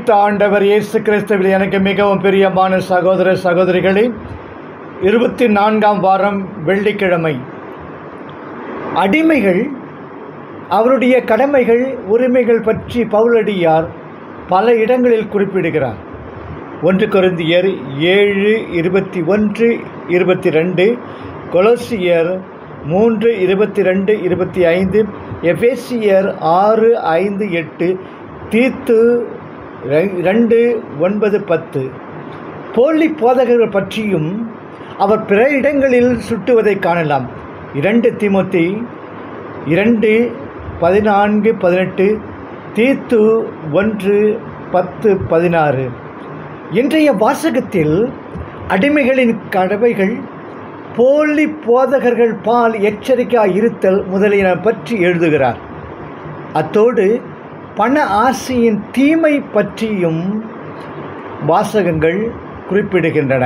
கிறிஸ்து ஆண்டவர் இயேசு கிறிஸ்துவில் எனக்கு மிகவும் பிரியமான சகோதர சகோதரிகளே இருபத்தி நான்காம் வாரம் வெள்ளிக்கிழமை அடிமைகள் அவருடைய கடமைகள் உரிமைகள் பற்றி பவுலடியார் பல இடங்களில் குறிப்பிடுகிறார் ஒன்று கொரிந்தியர் ஏழு இருபத்தி ஒன்று இருபத்தி ரெண்டு கொலோசியர் மூன்று இருபத்தி ரெண்டு இருபத்தி ஐந்து எஃபேசியர் ஆறு ஐந்து எட்டு தீத்து ரெ- ரெண்டு ஒன்பது பத்து போலி போதகர்கள் பற்றியும் அவர் பிற இடங்களில் சுட்டுவதை காணலாம் இரண்டு திமுத்தி இரண்டு பதினான்கு பதினெட்டு தீத்து ஒன்று பத்து பதினாறு இன்றைய வாசகத்தில் அடிமைகளின் கடமைகள் போலி போதகர்கள் பால் எச்சரிக்கையாக இருத்தல் முதலியன பற்றி எழுதுகிறார் அத்தோடு பண ஆசையின் தீமை பற்றியும் வாசகங்கள் குறிப்பிடுகின்றன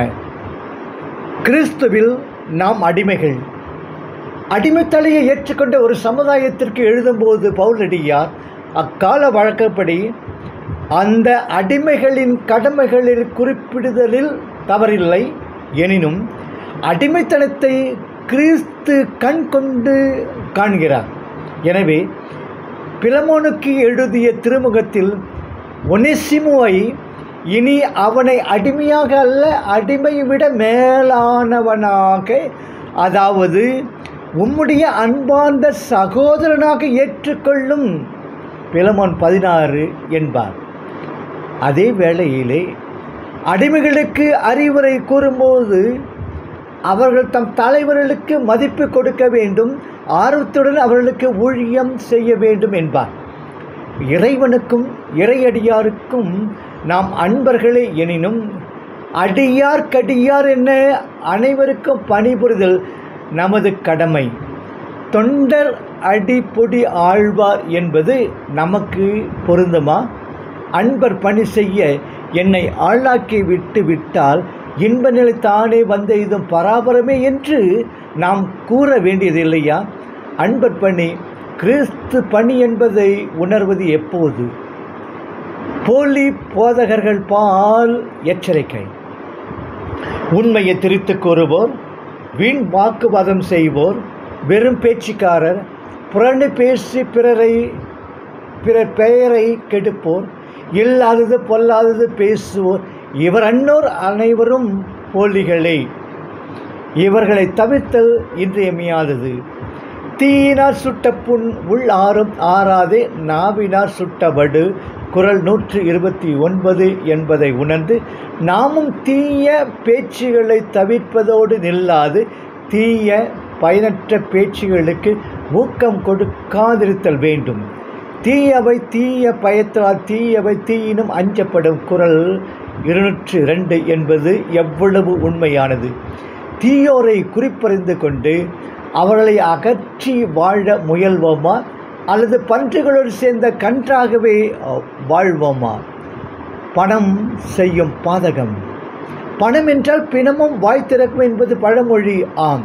கிறிஸ்துவில் நாம் அடிமைகள் அடிமைத்தலையை ஏற்றுக்கொண்ட ஒரு சமுதாயத்திற்கு எழுதும்போது பவுலடியார் அக்கால வழக்கப்படி அந்த அடிமைகளின் கடமைகளில் குறிப்பிடுதலில் தவறில்லை எனினும் அடிமைத்தனத்தை கிறிஸ்து கண் கொண்டு காண்கிறார் எனவே பிலமோனுக்கு எழுதிய திருமுகத்தில் ஒனேசிமுவை இனி அவனை அடிமையாக அல்ல அடிமை விட மேலானவனாக அதாவது உம்முடைய அன்பார்ந்த சகோதரனாக ஏற்றுக்கொள்ளும் பிலமோன் பதினாறு என்பார் அதே வேளையிலே அடிமைகளுக்கு அறிவுரை கூறும்போது அவர்கள் தம் தலைவர்களுக்கு மதிப்பு கொடுக்க வேண்டும் ஆர்வத்துடன் அவர்களுக்கு ஊழியம் செய்ய வேண்டும் என்பார் இறைவனுக்கும் இறையடியாருக்கும் நாம் அன்பர்களே எனினும் அடியார்க்கடியார் என்ன அனைவருக்கும் பணிபுரிதல் நமது கடமை தொண்டர் அடிப்பொடி ஆழ்வார் என்பது நமக்கு பொருந்துமா அன்பர் பணி செய்ய என்னை ஆளாக்கி விட்டு விட்டால் இன்ப நிலை தானே வந்த இதும் பராபரமே என்று நாம் கூற வேண்டியதில்லையா அன்பர் பணி கிறிஸ்து பணி என்பதை உணர்வது எப்போது போலி போதகர்கள் பால் எச்சரிக்கை உண்மையை திரித்து கூறுவோர் வீண் வாக்குவாதம் செய்வோர் வெறும் பேச்சுக்காரர் புரணி பேசி பிறரை பிறர் பெயரை கெடுப்போர் இல்லாதது பொல்லாதது பேசுவோர் இவர் அன்னோர் அனைவரும் போலிகளே இவர்களை தவிர்த்தல் இன்றியமையாதது தீயினார் சுட்ட புண் உள் ஆறும் ஆறாதே நாவினார் சுட்டபடு குரல் நூற்று இருபத்தி ஒன்பது என்பதை உணர்ந்து நாமும் தீய பேச்சுகளை தவிர்ப்பதோடு நில்லாது தீய பயனற்ற பேச்சுகளுக்கு ஊக்கம் கொடுக்காதிருத்தல் வேண்டும் தீயவை தீய பயத்தால் தீயவை தீயினும் அஞ்சப்படும் குரல் இருநூற்று ரெண்டு என்பது எவ்வளவு உண்மையானது தீயோரை குறிப்பறிந்து கொண்டு அவர்களை அகற்றி வாழ முயல்வோமா அல்லது பன்றிகளோடு சேர்ந்த கன்றாகவே அஹ், வாழ்வோமா பணம் செய்யும் பாதகம் பணம் என்றால் பிணமும் வாய் திறக்கும் என்பது பழமொழி ஆம்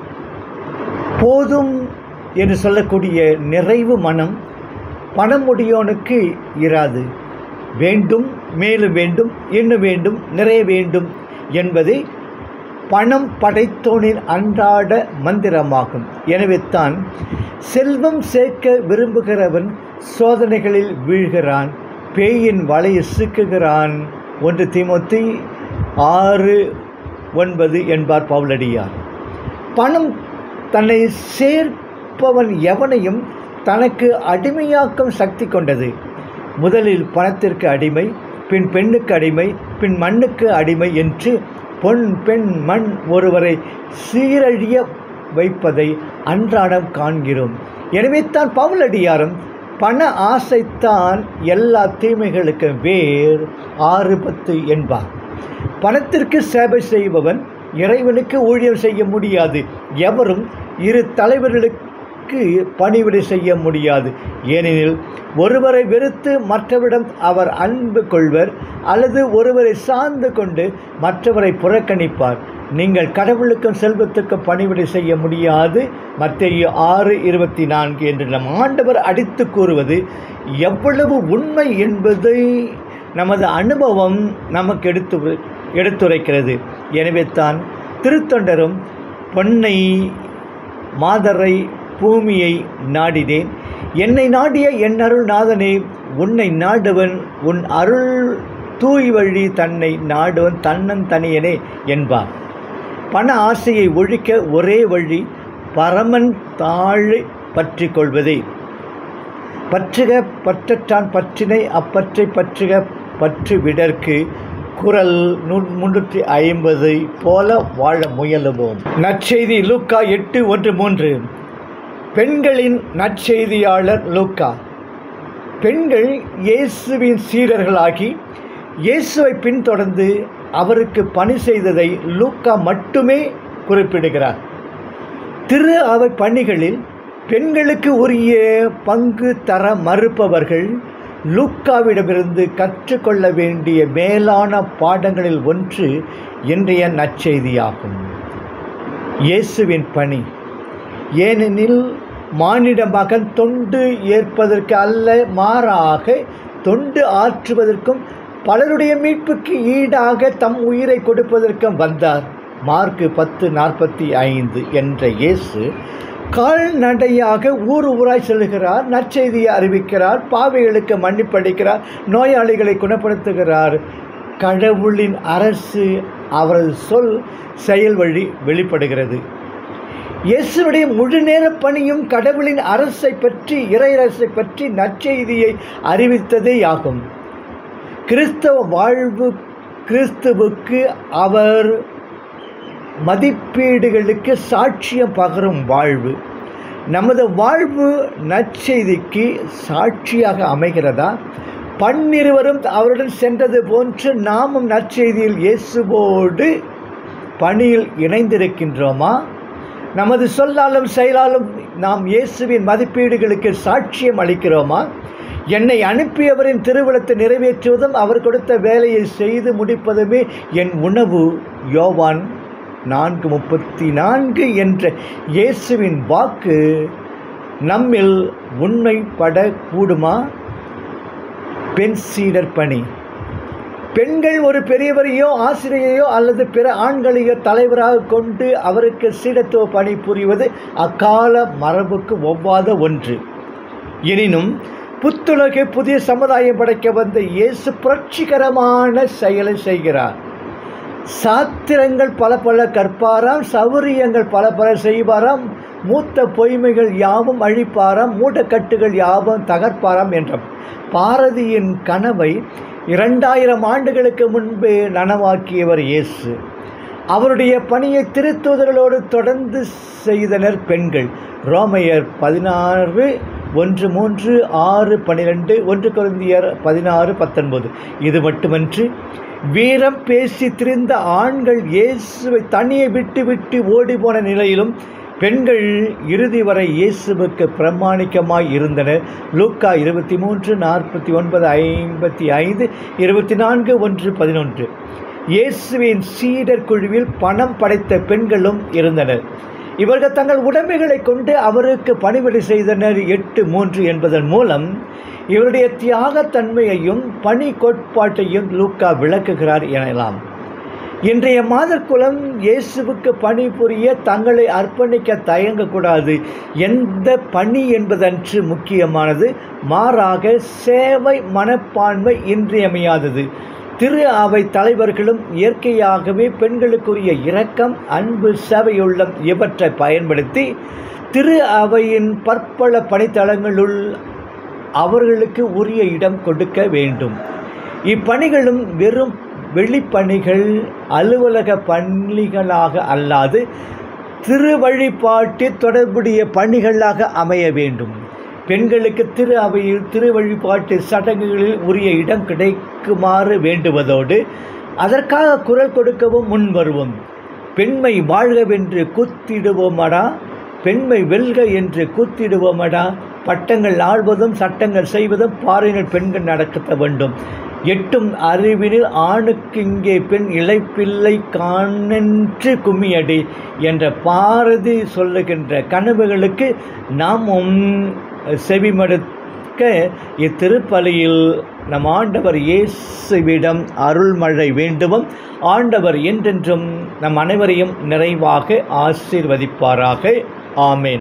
போதும் என்று சொல்லக்கூடிய நிறைவு மனம் பணமுடையோனுக்கு இராது வேண்டும் மேலும் வேண்டும் இன்னும் வேண்டும் நிறைய வேண்டும் என்பதை பணம் படைத்தோனின் அன்றாட மந்திரமாகும் எனவே தான் செல்வம் சேர்க்க விரும்புகிறவன் சோதனைகளில் வீழ்கிறான் பேயின் வலையை சிக்குகிறான் ஒன்று தீமோத்தி ஆறு ஒன்பது என்பார் பவுலடியார் பணம் தன்னை சேர்ப்பவன் எவனையும் தனக்கு அடிமையாக்கும் சக்தி கொண்டது முதலில் பணத்திற்கு அடிமை பின் பெண்ணுக்கு அடிமை பின் மண்ணுக்கு அடிமை என்று பொன் பெண் மண் ஒருவரை சீரழிய வைப்பதை அன்றாடம் காண்கிறோம் எனவே தான் பவுலடியாரும் பண ஆசைத்தான் எல்லா தீமைகளுக்கு வேர் ஆறு பத்து என்பார் பணத்திற்கு சேவை செய்பவன் இறைவனுக்கு ஊழியம் செய்ய முடியாது எவரும் இரு தலைவர்களுக்கு பணிவிடை செய்ய முடியாது ஏனெனில் ஒருவரை வெறுத்து மற்றவரிடம் அவர் அன்பு கொள்வர் அல்லது ஒருவரை சார்ந்து கொண்டு மற்றவரை புறக்கணிப்பார் நீங்கள் கடவுளுக்கும் செல்வத்துக்கும் பணிவிடை செய்ய முடியாது மத்திய ஆறு இருபத்தி நான்கு என்று நம் ஆண்டவர் அடித்து கூறுவது எவ்வளவு உண்மை என்பதை நமது அனுபவம் நமக்கு எடுத்து எடுத்துரைக்கிறது எனவே தான் திருத்தொண்டரும் பொன்னை மாதரை பூமியை நாடினேன் என்னை நாடிய என் அருள்நாதனே உன்னை நாடுவன் உன் அருள் தூய் வழி தன்னை நாடுவன் தன்னன் தனியனே என்பார் பண ஆசையை ஒழிக்க ஒரே வழி பரமன் தாழை பற்றி கொள்வதே பற்றுக பற்றற்றான் பற்றினை அப்பற்றை பற்றுக பற்று விடற்கு குரல் முன்னூற்றி ஐம்பது போல வாழ முயலுவோம் நற்செய்தி லூக்கா எட்டு ஒன்று மூன்று பெண்களின் நற்செய்தியாளர் லூக்கா பெண்கள் இயேசுவின் சீடர்களாகி இயேசுவை பின்தொடர்ந்து அவருக்கு பணி செய்ததை லூக்கா மட்டுமே குறிப்பிடுகிறார் திரு அவை பணிகளில் பெண்களுக்கு உரிய பங்கு தர மறுப்பவர்கள் லூக்காவிடமிருந்து கற்றுக்கொள்ள வேண்டிய மேலான பாடங்களில் ஒன்று இன்றைய நற்செய்தியாகும் இயேசுவின் பணி ஏனெனில் மானிட மகன் தொண்டு ஏற்பதற்கு அல்ல மாறாக தொண்டு ஆற்றுவதற்கும் பலருடைய மீட்புக்கு ஈடாக தம் உயிரை கொடுப்பதற்கும் வந்தார் மார்க்கு பத்து நாற்பத்தி ஐந்து என்ற இயேசு கால்நடையாக ஊர் ஊராய் செல்கிறார் நற்செய்தியை அறிவிக்கிறார் பாவைகளுக்கு மன்னிப்பளிக்கிறார் நோயாளிகளை குணப்படுத்துகிறார் கடவுளின் அரசு அவரது சொல் செயல் வழி வெளிப்படுகிறது இயேசுடைய முழு நேர பணியும் கடவுளின் அரசை பற்றி இறையரசை பற்றி நற்செய்தியை அறிவித்ததே ஆகும் கிறிஸ்தவ வாழ்வு கிறிஸ்துவுக்கு அவர் மதிப்பீடுகளுக்கு சாட்சியம் பகரும் வாழ்வு நமது வாழ்வு நற்செய்திக்கு சாட்சியாக அமைகிறதா பன்னிருவரும் அவருடன் சென்றது போன்று நாமும் நற்செய்தியில் இயேசுவோடு பணியில் இணைந்திருக்கின்றோமா நமது சொல்லாலும் செயலாலும் நாம் இயேசுவின் மதிப்பீடுகளுக்கு சாட்சியம் அளிக்கிறோமா என்னை அனுப்பியவரின் திருவிழத்தை நிறைவேற்றுவதும் அவர் கொடுத்த வேலையை செய்து முடிப்பதுமே என் உணவு யோவான் நான்கு முப்பத்தி நான்கு என்ற இயேசுவின் வாக்கு நம்மில் உண்மைப்பட கூடுமா பெண் சீடர் பணி பெண்கள் ஒரு பெரியவரையோ ஆசிரியரையோ அல்லது பிற ஆண்களையோ தலைவராக கொண்டு அவருக்கு சீடத்துவ பணி புரிவது அக்கால மரபுக்கு ஒவ்வாத ஒன்று எனினும் புத்துலகை புதிய சமுதாயம் படைக்க வந்த இயேசு புரட்சிகரமான செயலை செய்கிறார் சாத்திரங்கள் பல பல கற்பாராம் சௌரியங்கள் பல பல செய்வாராம் மூத்த பொய்மைகள் யாவும் அழிப்பாராம் மூடக்கட்டுகள் யாவும் தகர்ப்பாராம் என்ற பாரதியின் கனவை இரண்டாயிரம் ஆண்டுகளுக்கு முன்பே நனவாக்கியவர் இயேசு அவருடைய பணியை திருத்தூதர்களோடு தொடர்ந்து செய்தனர் பெண்கள் ரோமையர் பதினாறு ஒன்று மூன்று ஆறு பன்னிரெண்டு ஒன்று குருந்தியர் பதினாறு பத்தொன்பது இது மட்டுமன்று வீரம் பேசி திரிந்த ஆண்கள் இயேசுவை தனியை விட்டு விட்டு ஓடிப்போன நிலையிலும் பெண்கள் இறுதி வரை இயேசுவுக்கு பிரமாணிக்கமாய் இருந்தனர் லூக்கா இருபத்தி மூன்று நாற்பத்தி ஒன்பது ஐம்பத்தி ஐந்து இருபத்தி நான்கு ஒன்று பதினொன்று இயேசுவின் சீடர் குழுவில் பணம் படைத்த பெண்களும் இருந்தனர் இவர்கள் தங்கள் உடைமைகளை கொண்டு அவருக்கு பணிவிடை செய்தனர் எட்டு மூன்று என்பதன் மூலம் இவருடைய தியாகத்தன்மையையும் பணி கோட்பாட்டையும் லூக்கா விளக்குகிறார் எனலாம் இன்றைய மாதர்குலம் இயேசுவுக்கு பணிபுரிய தங்களை அர்ப்பணிக்க தயங்கக்கூடாது எந்த பணி என்பதன்று முக்கியமானது மாறாக சேவை மனப்பான்மை இன்றியமையாதது திரு அவை தலைவர்களும் இயற்கையாகவே பெண்களுக்குரிய இரக்கம் அன்பு சேவையுள்ளம் இவற்றை பயன்படுத்தி திரு அவையின் பற்பல பணித்தளங்களுள் அவர்களுக்கு உரிய இடம் கொடுக்க வேண்டும் இப்பணிகளும் வெறும் வெளிப்பணிகள் அலுவலக பணிகளாக அல்லாது திருவழிபாட்டில் தொடர்புடைய பணிகளாக அமைய வேண்டும் பெண்களுக்கு திரு அவையில் திருவழிபாட்டு சடங்குகளில் உரிய இடம் கிடைக்குமாறு வேண்டுவதோடு அதற்காக குரல் கொடுக்கவும் முன் வருவோம் பெண்மை வாழ்கவென்று கூத்திடுவோமடா பெண்மை வெல்க என்று கூத்திடுவோமடா பட்டங்கள் ஆள்வதும் சட்டங்கள் செய்வதும் பாறையினர் பெண்கள் நடக்க வேண்டும் எட்டும் அறிவினில் ஆணுக்கு இங்கே பெண் இழைப்பில்லை காணென்று கும்மியடி என்ற பாரதி சொல்லுகின்ற கனவுகளுக்கு நாமும் செவிமடு கேட்க இத்திருப்பலியில் நம் ஆண்டவர் இயேசுவிடம் அருள்மழை வேண்டுவோம் ஆண்டவர் என்றென்றும் நம் அனைவரையும் நிறைவாக ஆசீர்வதிப்பாராக ஆமேன்